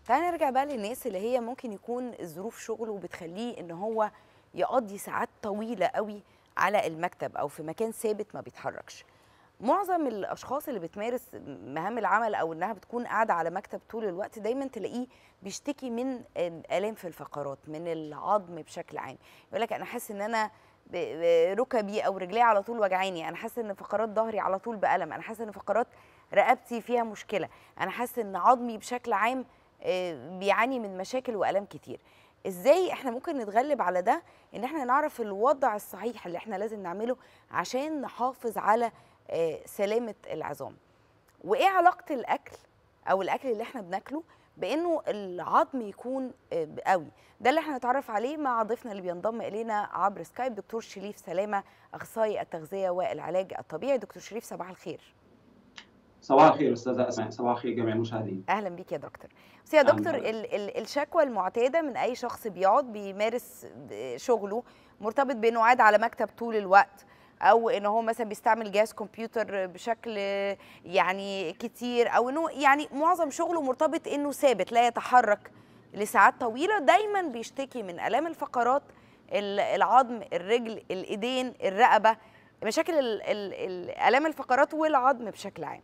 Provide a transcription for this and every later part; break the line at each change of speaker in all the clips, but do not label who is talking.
تعالى نرجع بقى للناس اللي هي ممكن يكون ظروف شغله بتخليه ان هو يقضي ساعات طويله قوي على المكتب او في مكان ثابت ما بيتحركش معظم الاشخاص اللي بتمارس مهام العمل او انها بتكون قاعده على مكتب طول الوقت دايما تلاقيه بيشتكي من الام في الفقرات من العظم بشكل عام يقول لك انا حاسس ان انا ب- ب- ركبي او رجلي على طول وجعاني انا حاسه ان فقرات ظهري على طول بالم انا حاسه ان فقرات رقبتي فيها مشكله انا حاسه ان عظمي بشكل عام آه، بيعاني من مشاكل والام كتير ازاي احنا ممكن نتغلب على ده ان احنا نعرف الوضع الصحيح اللي احنا لازم نعمله عشان نحافظ على آه، سلامه العظام وايه علاقه الاكل او الاكل اللي احنا بناكله بانه العظم يكون آه، قوي ده اللي احنا نتعرف عليه مع ضيفنا اللي بينضم الينا عبر سكايب دكتور شريف سلامه اخصائي التغذيه والعلاج الطبيعي دكتور شريف صباح الخير
صباح الخير استاذه اسماء صباح الخير جميع المشاهدين
اهلا بيك يا دكتور بس يا
أهلاً
دكتور
بحضرتك.
ال ال الشكوى المعتاده من اي شخص بيقعد بيمارس شغله مرتبط بانه قاعد على مكتب طول الوقت او ان هو مثلا بيستعمل جهاز كمبيوتر بشكل يعني كتير او انه يعني معظم شغله مرتبط انه ثابت لا يتحرك لساعات طويله دايما بيشتكي من الام الفقرات ال- العظم الرجل الايدين الرقبه مشاكل ال- ال- ال- الام الفقرات والعظم بشكل عام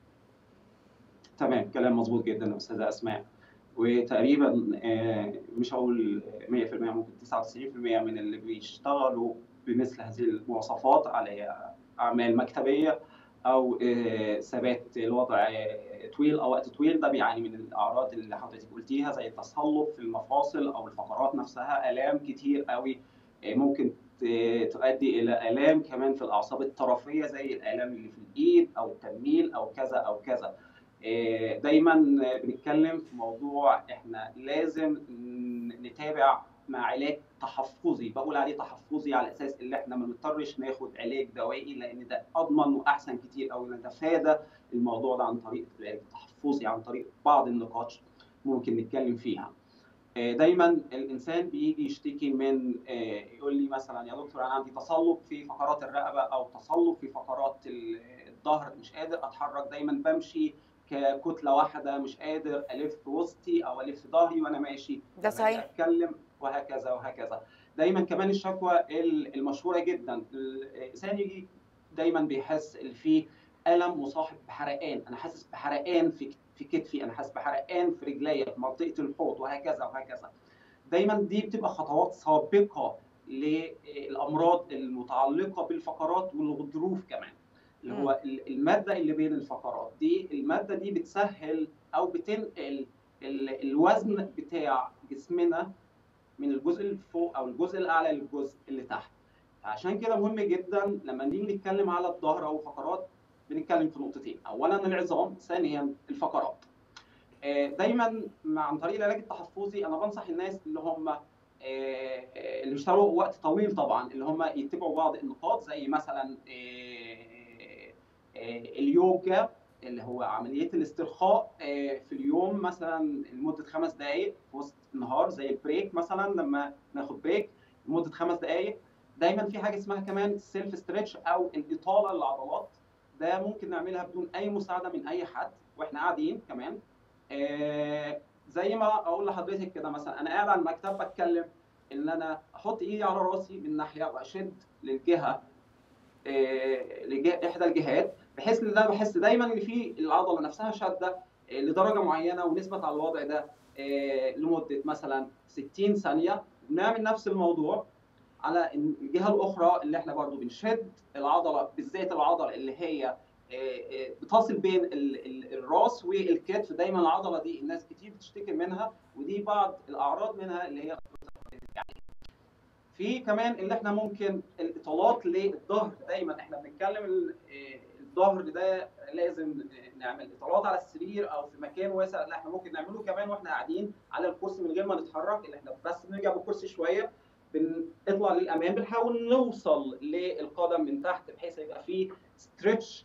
تمام كلام مظبوط جدا يا استاذه اسماء وتقريبا آه، مش هقول 100% ممكن 99% من اللي بيشتغلوا بمثل هذه المواصفات على اعمال مكتبيه او آه، ثبات الوضع آه، طويل او وقت طويل ده بيعاني من الاعراض اللي حضرتك قلتيها زي التصلب في المفاصل او الفقرات نفسها الام كتير قوي آه، ممكن ت- تؤدي الى الام كمان في الاعصاب الطرفيه زي الالام اللي في الايد او التنميل او كذا او كذا آه، دايما بنتكلم في موضوع احنا لازم ن- نتابع مع علاج تحفظي بقول عليه تحفظي على اساس ان احنا ما نضطرش ناخد علاج دوائي لان ده اضمن واحسن كتير قوي نتفادى الموضوع ده عن طريق العلاج التحفظي عن طريق بعض النقاط ممكن نتكلم فيها آه، دايما الانسان بيجي يشتكي من آه، يقول لي مثلا يا دكتور انا عندي تصلب في فقرات الرقبه او تصلب في فقرات ال- الظهر مش قادر اتحرك دايما بمشي ككتله واحده مش قادر الف وسطي او الف ظهري وانا ماشي
ده
لما أجي
صحيح
اتكلم وهكذا وهكذا دايما كمان الشكوى ال- المشهوره جدا الانسان يجي دايما بيحس ان في الم مصاحب بحرقان انا حاسس بحرقان في في كتفي انا حاسس بحرقان في رجليا في منطقه الحوض وهكذا وهكذا دايما دي بتبقى خطوات سابقه للامراض المتعلقه بالفقرات والغضروف كمان اللي هو ال- الماده اللي بين الفقرات دي الماده دي بتسهل او بتنقل ال- الوزن بتاع جسمنا من الجزء اللي فوق او الجزء الاعلى للجزء اللي تحت عشان كده مهم جدا لما نيجي نتكلم على الظهر او الفقرات بنتكلم في نقطتين اولا العظام ثانيا الفقرات آه، دايما مع عن طريق العلاج التحفظي انا بنصح الناس اللي هم آه، آه، اللي بيشتغلوا وقت طويل طبعا اللي هم يتبعوا بعض النقاط زي مثلا آه، آه، اليوجا اللي هو عمليه الاسترخاء آه، في اليوم مثلا لمده خمس دقائق في وسط النهار زي البريك مثلا لما ناخد بريك لمده خمس دقائق دايما في حاجه اسمها كمان سيلف ستريتش او الاطاله للعضلات ده ممكن نعملها بدون اي مساعده من اي حد واحنا قاعدين كمان آه، زي ما اقول لحضرتك كده مثلا انا قاعد على المكتب بتكلم ان انا احط ايدي على راسي من ناحيه واشد للجهه آه، لجهه احدى الجهات بحيث ان انا بحس دايما ان في العضله نفسها شاده آه، لدرجه معينه ونثبت على الوضع ده آه، لمده مثلا 60 ثانيه بنعمل نفس الموضوع على الجهه الاخرى اللي احنا برضو بنشد العضله بالذات العضله اللي هي آه، آه، بتصل بين ال- ال- الراس والكتف دايما العضله دي الناس كتير بتشتكي منها ودي بعض الاعراض منها اللي هي في كمان اللي احنا ممكن الاطالات للظهر دايما احنا بنتكلم ال- آه، الظهر ده لازم نعمل اطالات على السرير او في مكان واسع لا احنا ممكن نعمله كمان واحنا قاعدين على الكرسي من غير ما نتحرك اللي احنا بس بنرجع بالكرسي شويه بنطلع للامام بنحاول نوصل للقدم من تحت بحيث يبقى في ستريتش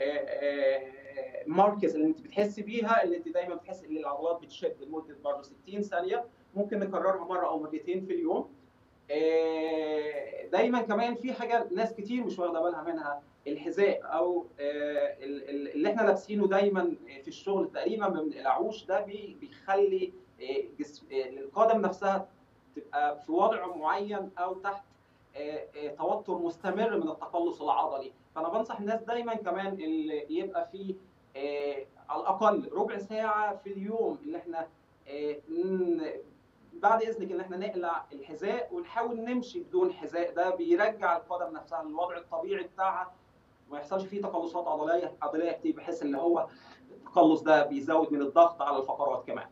ماركس اللي انت بتحسي بيها اللي انت دايما بتحسي ان العضلات بتشد لمده برضه 60 ثانيه ممكن نكررها مره او مرتين في اليوم آه، دايما كمان في حاجه ناس كتير مش واخده بالها منها الحذاء او آه، ال- ال- اللي احنا لابسينه دايما في الشغل تقريبا ما بنقلعوش ده بي- بيخلي آه، جسم آه، القدم نفسها تبقى في وضع معين او تحت آه، آه، توتر مستمر من التقلص العضلي فانا بنصح الناس دايما كمان اللي يبقى في آه، على الاقل ربع ساعه في اليوم اللي احنا آه، ن- بعد اذنك ان احنا نقلع الحذاء ونحاول نمشي بدون حذاء ده بيرجع القدم نفسها للوضع الطبيعي بتاعها وما يحصلش فيه تقلصات عضليه عضليه كتير بحيث ان هو التقلص ده بيزود من الضغط على الفقرات كمان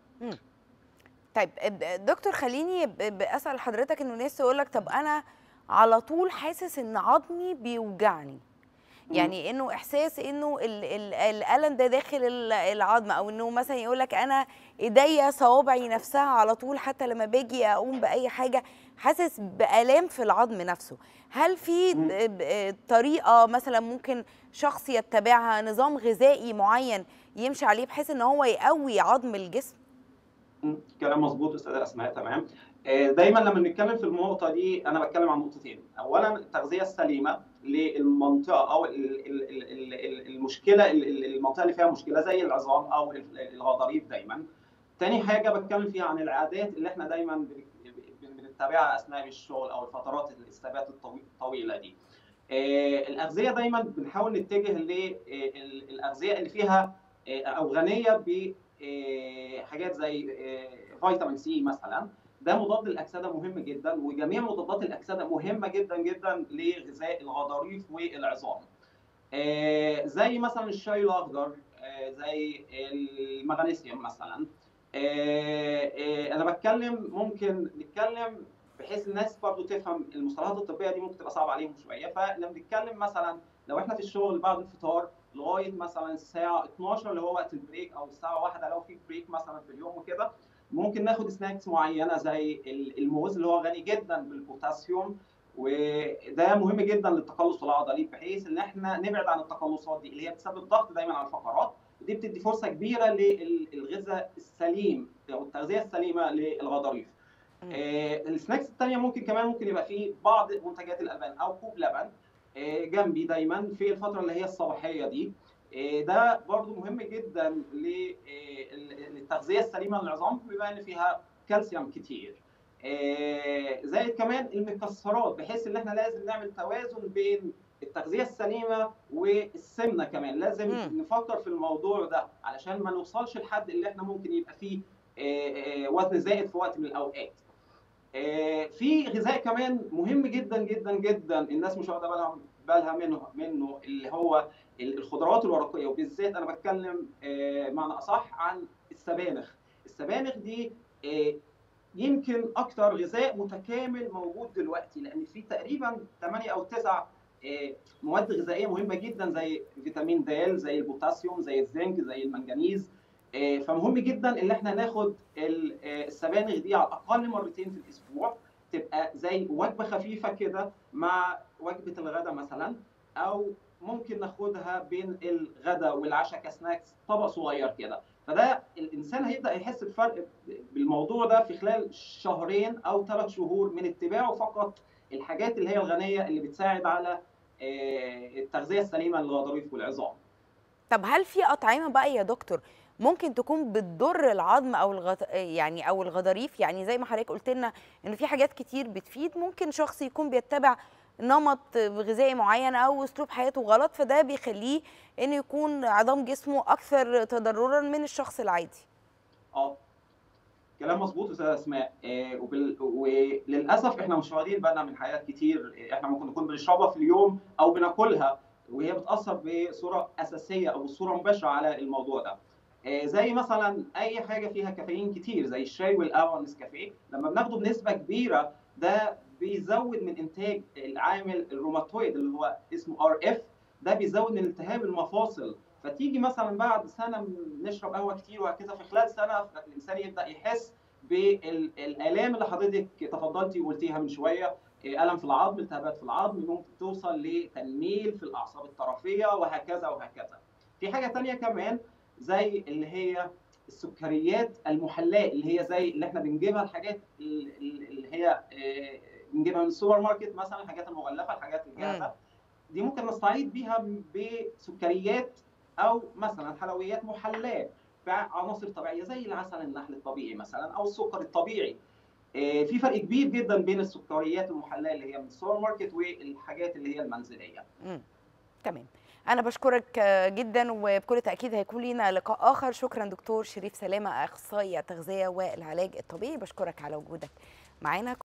طيب ب- دكتور خليني ب- ب- اسال حضرتك انه ناس تقول لك طب انا على طول حاسس ان عظمي بيوجعني يعني انه احساس انه ال- ال- الالم ده داخل ال- العظم او انه مثلا يقول لك انا ايديا صوابعي نفسها على طول حتى لما باجي اقوم باي حاجه حاسس بالام في العظم نفسه هل في
مم.
ب- ب- طريقه مثلا ممكن شخص يتبعها نظام غذائي معين يمشي عليه بحيث ان هو يقوي عظم الجسم
مم. كلام مظبوط استاذه اسماء تمام آه، دايما لما بنتكلم في النقطه دي انا بتكلم عن نقطتين اولا التغذيه السليمه للمنطقه او ال- ال- ال- ال- ال- المشكله ال- ال- المنطقه اللي فيها مشكله زي العظام او ال- الغضاريف دايما تاني حاجه بتكلم فيها عن العادات اللي احنا دايما بن- بن- بنتبعها اثناء الشغل او الفترات الثبات الطوي- الطويله دي آه، الاغذيه دايما بنحاول نتجه للاغذيه اللي فيها آه، او غنيه ب آه، حاجات زي آه، فيتامين سي مثلا ده مضاد الاكسده مهم جدا وجميع مضادات الاكسده مهمه جدا جدا لغذاء الغضاريف والعظام آه، زي مثلا الشاي الاخضر آه، زي المغنيسيوم مثلا آه، آه، انا بتكلم ممكن نتكلم بحيث الناس برضو تفهم المصطلحات الطبيه دي ممكن تبقى صعبه عليهم شويه فلما بنتكلم مثلا لو احنا في الشغل بعد الفطار لغايه مثلا الساعه 12 اللي هو وقت البريك او الساعه 1 لو في بريك مثلا في اليوم وكده ممكن ناخد سناكس معينه زي الموز اللي هو غني جدا بالبوتاسيوم وده مهم جدا للتقلص العضلي بحيث ان احنا نبعد عن التقلصات دي اللي هي بتسبب ضغط دايما على الفقرات ودي بتدي فرصه كبيره للغذاء السليم او التغذيه السليمه للغضاريف. آه السناكس الثانيه ممكن كمان ممكن يبقى فيه بعض منتجات الالبان او كوب لبن آه جنبي دايما في الفتره اللي هي الصباحيه دي آه ده برضو مهم جدا للتغذيه السليمه للعظام بما ان فيها كالسيوم كتير. زائد كمان المكسرات بحيث ان احنا لازم نعمل توازن بين التغذيه السليمه والسمنه كمان لازم م. نفكر في الموضوع ده علشان ما نوصلش لحد اللي احنا ممكن يبقى فيه وزن زائد في وقت من الاوقات في غذاء كمان مهم جدا جدا جدا الناس مش واخده بالها بالها منه منه اللي هو الخضروات الورقيه وبالذات انا بتكلم معنى اصح عن السبانخ السبانخ دي يمكن اكتر غذاء متكامل موجود دلوقتي لان في تقريبا 8 او 9 مواد غذائيه مهمه جدا زي فيتامين د زي البوتاسيوم زي الزنك زي المنجنيز فمهم جدا ان احنا ناخد السبانخ دي على الاقل مرتين في الاسبوع تبقى زي وجبه خفيفه كده مع وجبه الغداء مثلا او ممكن ناخدها بين الغداء والعشاء كسناكس طبق صغير كده فده الانسان هيبدا يحس بفرق بالموضوع ده في خلال شهرين او ثلاث شهور من اتباعه فقط الحاجات اللي هي الغنيه اللي بتساعد على التغذيه السليمه للغضاريف والعظام.
طب هل في اطعمه بقى يا دكتور ممكن تكون بتضر العظم او الغط... يعني او الغضاريف يعني زي ما حضرتك قلت لنا ان في حاجات كتير بتفيد ممكن شخص يكون بيتبع نمط غذائي معين او اسلوب حياته غلط فده بيخليه انه يكون عظام جسمه اكثر تضررا من الشخص العادي.
اه كلام مظبوط استاذ اسماء آه وبال... وللاسف احنا مش واخدين بالنا من حاجات كتير احنا ممكن نكون بنشربها في اليوم او بناكلها وهي بتاثر بصوره اساسيه او بصوره مباشره على الموضوع ده. آه زي مثلا اي حاجه فيها كافيين كتير زي الشاي والقهوه والنسكافيه لما بناخده بنسبه كبيره ده بيزود من انتاج العامل الروماتويد اللي هو اسمه ار اف ده بيزود من التهاب المفاصل فتيجي مثلا بعد سنه نشرب قهوه كتير وهكذا في خلال سنه الانسان يبدا يحس بالالام اللي حضرتك تفضلتي وقلتيها من شويه الم في العظم التهابات في العظم ممكن توصل لتنميل في الاعصاب الطرفيه وهكذا وهكذا في حاجه ثانيه كمان زي اللي هي السكريات المحلاه اللي هي زي اللي احنا بنجيبها الحاجات اللي هي بنجيبها من السوبر ماركت مثلا الحاجات المغلفه الحاجات الجاهزه دي ممكن نستعيض بيها بسكريات او مثلا حلويات محلاه بعناصر طبيعيه زي العسل النحل الطبيعي مثلا او السكر الطبيعي في فرق كبير جدا بين السكريات المحلاه اللي هي من السوبر ماركت والحاجات اللي هي المنزليه
امم تمام انا بشكرك جدا وبكل تاكيد هيكون لينا لقاء اخر شكرا دكتور شريف سلامه اخصائي التغذيه والعلاج الطبيعي بشكرك على وجودك معانا